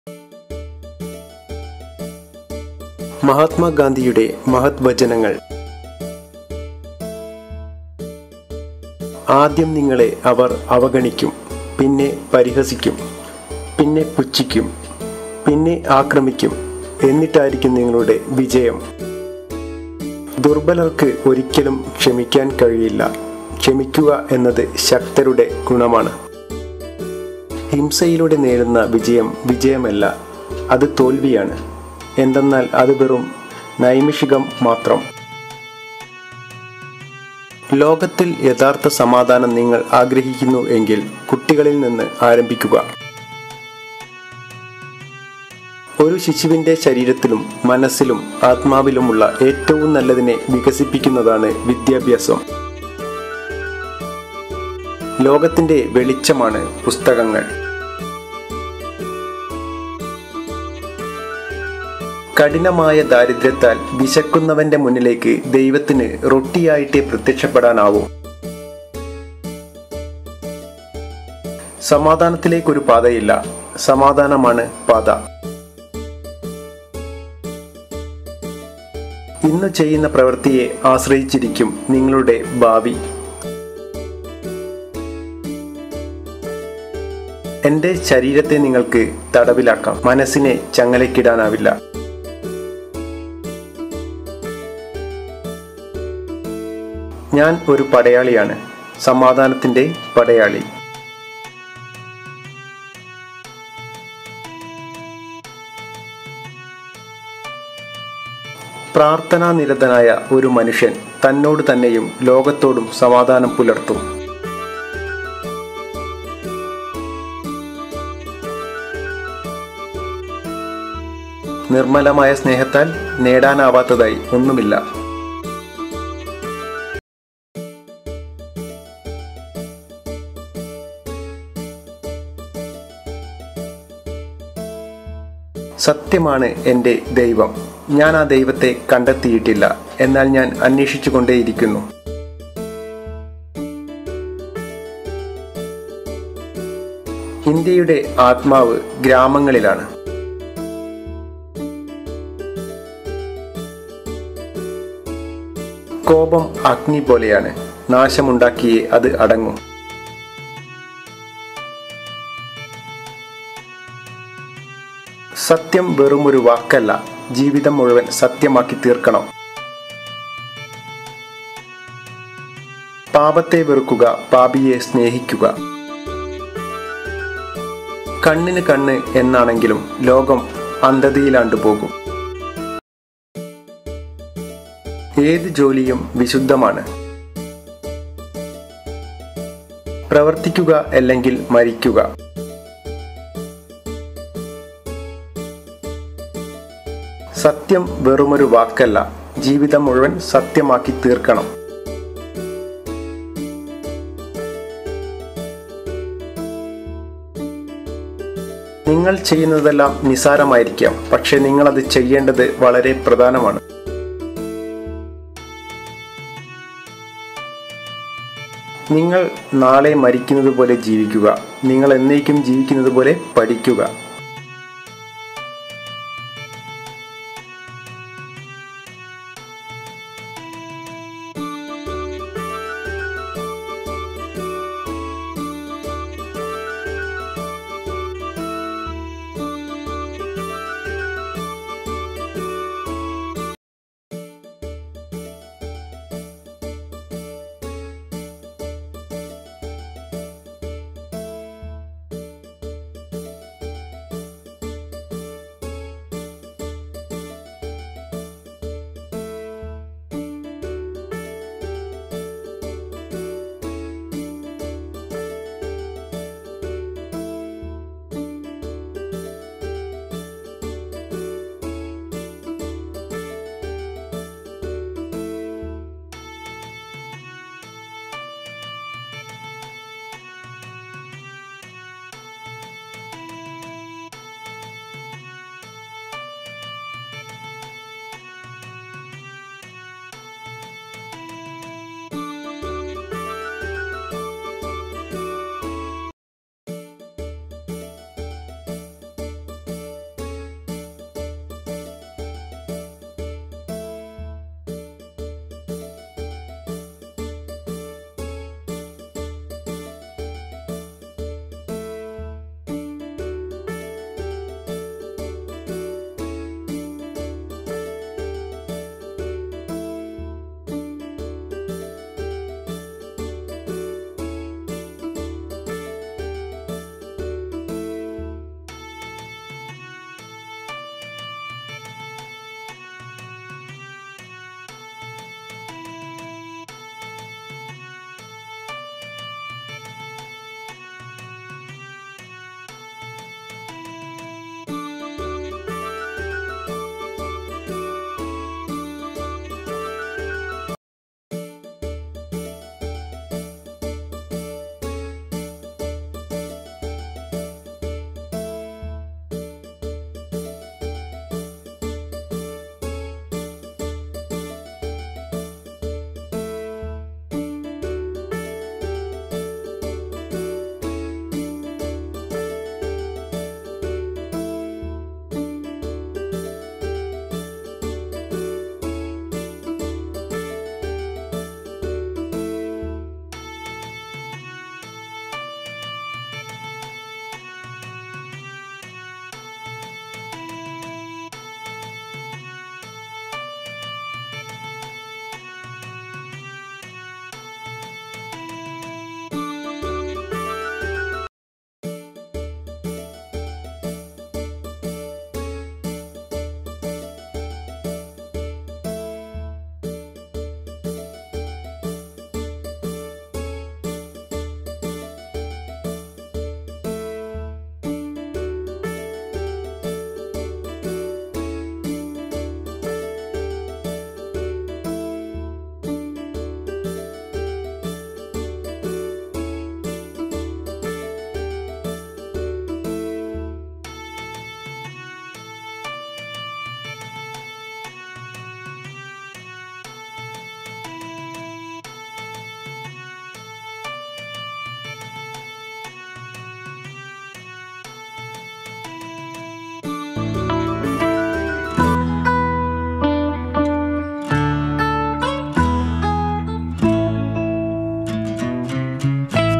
മഹാത്മാഗാന്ധിയുടെ മഹത് വചനങ്ങൾ ആദ്യം നിങ്ങളെ അവർ അവഗണിക്കും പിന്നെ പരിഹസിക്കും പിന്നെ പുച്ഛിക്കും പിന്നെ ആക്രമിക്കും എന്നിട്ടായിരിക്കും നിങ്ങളുടെ വിജയം ദുർബലർക്ക് ഒരിക്കലും ക്ഷമിക്കാൻ കഴിയില്ല ക്ഷമിക്കുക എന്നത് ശക്തരുടെ ഗുണമാണ് ഹിംസയിലൂടെ നേടുന്ന വിജയം വിജയമല്ല അത് തോൽവിയാണ് എന്തെന്നാൽ അത് വെറും നൈമിഷികം മാത്രം ലോകത്തിൽ യഥാർത്ഥ സമാധാനം നിങ്ങൾ ആഗ്രഹിക്കുന്നു എങ്കിൽ കുട്ടികളിൽ നിന്ന് ആരംഭിക്കുക ഒരു ശിശുവിൻ്റെ ശരീരത്തിലും മനസ്സിലും ആത്മാവിലുമുള്ള ഏറ്റവും നല്ലതിനെ വികസിപ്പിക്കുന്നതാണ് വിദ്യാഭ്യാസം ലോകത്തിൻ്റെ വെളിച്ചമാണ് പുസ്തകങ്ങൾ കഠിനമായ ദാരിദ്ര്യത്താൽ വിശക്കുന്നവന്റെ മുന്നിലേക്ക് ദൈവത്തിന് റൊട്ടിയായിട്ടേ പ്രത്യക്ഷപ്പെടാനാവൂ സമാധാനത്തിലേക്കൊരു പാതയില്ല സമാധാനമാണ് പാത ഇന്ന് ചെയ്യുന്ന പ്രവൃത്തിയെ ആശ്രയിച്ചിരിക്കും നിങ്ങളുടെ ഭാവി എന്റെ ശരീരത്തെ നിങ്ങൾക്ക് തടവിലാക്കാം മനസ്സിനെ ചങ്ങലക്കിടാനാവില്ല ഞാൻ ഒരു പടയാളിയാണ് സമാധാനത്തിന്റെ പടയാളി പ്രാർത്ഥനാനിരതനായ ഒരു മനുഷ്യൻ തന്നോട് തന്നെയും ലോകത്തോടും സമാധാനം പുലർത്തും നിർമ്മലമായ സ്നേഹത്താൽ നേടാനാവാത്തതായി ഒന്നുമില്ല സത്യമാണ് എൻ്റെ ദൈവം ഞാൻ ആ ദൈവത്തെ കണ്ടെത്തിയിട്ടില്ല എന്നാൽ ഞാൻ അന്വേഷിച്ചുകൊണ്ടേയിരിക്കുന്നു ഇന്ത്യയുടെ ആത്മാവ് ഗ്രാമങ്ങളിലാണ് കോപം അഗ്നി പോലെയാണ് നാശമുണ്ടാക്കിയേ അത് അടങ്ങും സത്യം വെറുമൊരു വാക്കല്ല ജീവിതം മുഴുവൻ സത്യമാക്കി തീർക്കണം പാപത്തെ വെറുക്കുക പാപിയെ സ്നേഹിക്കുക കണ്ണിന് കണ്ണ് എന്നാണെങ്കിലും ലോകം അന്ധതയിലാണ്ടു പോകും ഏത് ജോലിയും വിശുദ്ധമാണ് പ്രവർത്തിക്കുക അല്ലെങ്കിൽ മരിക്കുക സത്യം വെറുമൊരു വാക്കല്ല ജീവിതം മുഴുവൻ സത്യമാക്കി തീർക്കണം നിങ്ങൾ ചെയ്യുന്നതെല്ലാം നിസാരമായിരിക്കാം പക്ഷെ നിങ്ങളത് ചെയ്യേണ്ടത് വളരെ പ്രധാനമാണ് നിങ്ങൾ നാളെ മരിക്കുന്നത് പോലെ ജീവിക്കുക നിങ്ങൾ എന്നേക്കും ജീവിക്കുന്നത് പോലെ പഠിക്കുക